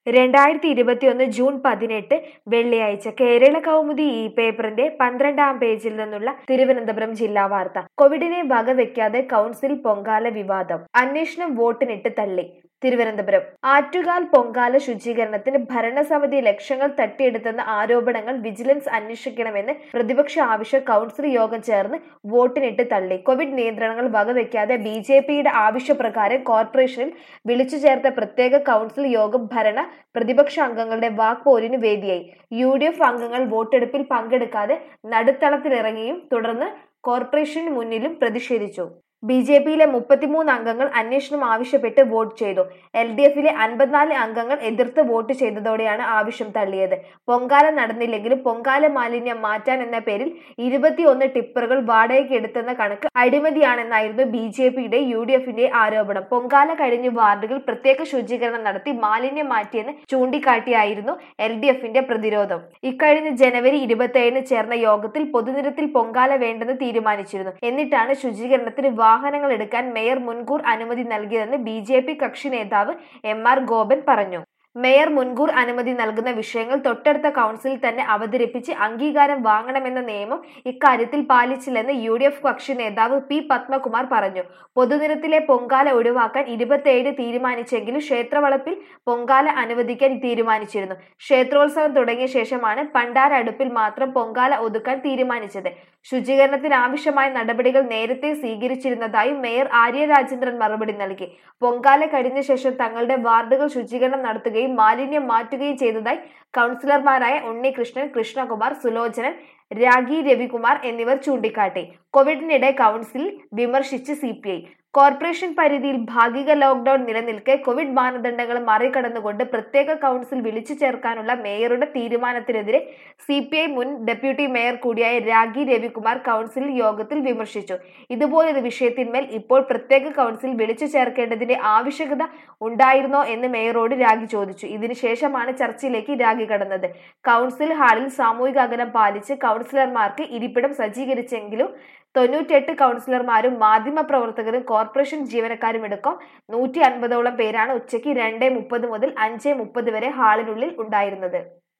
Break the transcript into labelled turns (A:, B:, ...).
A: രണ്ടായിരത്തി ഇരുപത്തിയൊന്ന് ജൂൺ പതിനെട്ട് വെള്ളിയാഴ്ച കേരള കൗമുദി ഈ പേപ്പറിന്റെ പന്ത്രണ്ടാം പേജിൽ നിന്നുള്ള തിരുവനന്തപുരം ജില്ലാ വാർത്ത കോവിഡിനെ വകവെക്കാതെ കൗൺസിൽ പൊങ്കാല വിവാദം അന്വേഷണം വോട്ടിനിട്ട് തള്ളി തിരുവനന്തപുരം ആറ്റുകാൽ പൊങ്കാല ശുചീകരണത്തിന് ഭരണസമിതി ലക്ഷങ്ങൾ തട്ടിയെടുത്തെന്ന ആരോപണങ്ങൾ വിജിലൻസ് അന്വേഷിക്കണമെന്ന് പ്രതിപക്ഷ ആവശ്യം കൗൺസിൽ യോഗം ചേർന്ന് വോട്ടിനിട്ട് തള്ളി കോവിഡ് നിയന്ത്രണങ്ങൾ വകവെക്കാതെ ബി ജെ പിയുടെ ആവശ്യപ്രകാരം കോർപ്പറേഷനിൽ വിളിച്ചു ചേർത്ത പ്രത്യേക കൗൺസിൽ യോഗം ഭരണ പ്രതിപക്ഷ അംഗങ്ങളുടെ വാക്പോരിന് വേദിയായി യു ഡി എഫ് അംഗങ്ങൾ വോട്ടെടുപ്പിൽ പങ്കെടുക്കാതെ നടുത്തളത്തിലിറങ്ങിയും തുടർന്ന് കോർപ്പറേഷന് മുന്നിലും പ്രതിഷേധിച്ചു ബി ജെ പിയിലെ മുപ്പത്തിമൂന്ന് അംഗങ്ങൾ അന്വേഷണം ആവശ്യപ്പെട്ട് വോട്ട് ചെയ്തു എൽ ഡി എഫിലെ അൻപത്തിനാല് അംഗങ്ങൾ എതിർത്ത് വോട്ട് ചെയ്തതോടെയാണ് ആവശ്യം തള്ളിയത് പൊങ്കാല നടന്നില്ലെങ്കിലും പൊങ്കാല മാലിന്യം മാറ്റാൻ എന്ന പേരിൽ ഇരുപത്തിയൊന്ന് ടിപ്പറുകൾ വാടകയ്ക്ക് എടുത്തെന്ന കണക്ക് അഴിമതിയാണെന്നായിരുന്നു ബി ജെ പിയുടെ യു ഡി എഫിന്റെ ആരോപണം പൊങ്കാല കഴിഞ്ഞ് വാർഡുകൾ പ്രത്യേക ശുചീകരണം നടത്തി മാലിന്യം മാറ്റിയെന്ന് ചൂണ്ടിക്കാട്ടിയായിരുന്നു എൽ ഡി എഫിന്റെ പ്രതിരോധം ഇക്കഴിഞ്ഞ ജനുവരി ഇരുപത്തിയേഴിന് ചേർന്ന യോഗത്തിൽ പൊതുനിരത്തിൽ പൊങ്കാല വേണ്ടെന്ന് തീരുമാനിച്ചിരുന്നു എന്നിട്ടാണ് ശുചീകരണത്തിന് വാഹനങ്ങൾ എടുക്കാൻ മേയർ മുൻകൂർ അനുമതി നൽകിയതെന്ന് ബി ജെ പി കക്ഷി നേതാവ് എം ആർ ഗോപൻ പറഞ്ഞു മേയർ മുൻകൂർ അനുമതി നൽകുന്ന വിഷയങ്ങൾ തൊട്ടടുത്ത കൗൺസിലിൽ തന്നെ അവതരിപ്പിച്ച് അംഗീകാരം വാങ്ങണമെന്ന നിയമം ഇക്കാര്യത്തിൽ പാലിച്ചില്ലെന്ന് യു ഡി എഫ് കക്ഷി നേതാവ് പി പത്മകുമാർ പറഞ്ഞു പൊതുനിരത്തിലെ പൊങ്കാല ഒഴിവാക്കാൻ ഇരുപത്തിയേഴ് തീരുമാനിച്ചെങ്കിലും ക്ഷേത്രവളപ്പിൽ പൊങ്കാല അനുവദിക്കാൻ തീരുമാനിച്ചിരുന്നു ക്ഷേത്രോത്സവം തുടങ്ങിയ ശേഷമാണ് പണ്ടാര അടുപ്പിൽ മാത്രം പൊങ്കാല ഒതുക്കാൻ തീരുമാനിച്ചത് ശുചീകരണത്തിന് ആവശ്യമായ നടപടികൾ നേരത്തെ സ്വീകരിച്ചിരുന്നതായും മേയർ ആര്യ രാജേന്ദ്രൻ മറുപടി നൽകി പൊങ്കാല കഴിഞ്ഞ ശേഷം തങ്ങളുടെ വാർഡുകൾ ശുചീകരണം നടത്തുകയും മാലിന്യം മാറ്റുകയും ചെയ്തതായി കൗൺസിലർമാരായ ഉണ്ണികൃഷ്ണൻ കൃഷ്ണകുമാർ സുലോചനൻ രാഗി രവികുമാർ എന്നിവർ ചൂണ്ടിക്കാട്ടി കോവിഡിനിടെ കൗൺസിൽ വിമർശിച്ച് സി പി ഐ കോർപ്പറേഷൻ പരിധിയിൽ ഭാഗിക ലോക്ഡൌൺ നിലനിൽക്കെ കോവിഡ് മാനദണ്ഡങ്ങൾ മറികടന്നുകൊണ്ട് പ്രത്യേക കൗൺസിൽ വിളിച്ചു ചേർക്കാനുള്ള മേയറുടെ തീരുമാനത്തിനെതിരെ സി പി ഐ മുൻ ഡെപ്യൂട്ടി മേയർ കൂടിയായ രാഗി രവികുമാർ കൗൺസിൽ യോഗത്തിൽ വിമർശിച്ചു ഇതുപോലൊരു വിഷയത്തിന്മേൽ ഇപ്പോൾ പ്രത്യേക കൗൺസിൽ വിളിച്ചു ചേർക്കേണ്ടതിന്റെ ആവശ്യകത ഉണ്ടായിരുന്നോ എന്ന് മേയറോട് രാഗി ചോദിച്ചു ഇതിനുശേഷമാണ് ചർച്ചയിലേക്ക് രാഗി കടന്നത് കൗൺസിൽ ഹാളിൽ സാമൂഹിക അകലം പാലിച്ച് കൗൺസിലർമാർക്ക് ഇരിപ്പിടം സജ്ജീകരിച്ചെങ്കിലും തൊണ്ണൂറ്റെട്ട് കൗൺസിലർമാരും മാധ്യമ പ്രവർത്തകരും കോർപ്പറേഷൻ ജീവനക്കാരും എടുക്കും നൂറ്റി അൻപതോളം പേരാണ് ഉച്ചയ്ക്ക് രണ്ട് മുപ്പത് മുതൽ അഞ്ച് മുപ്പത് വരെ ഹാളിനുള്ളിൽ ഉണ്ടായിരുന്നത്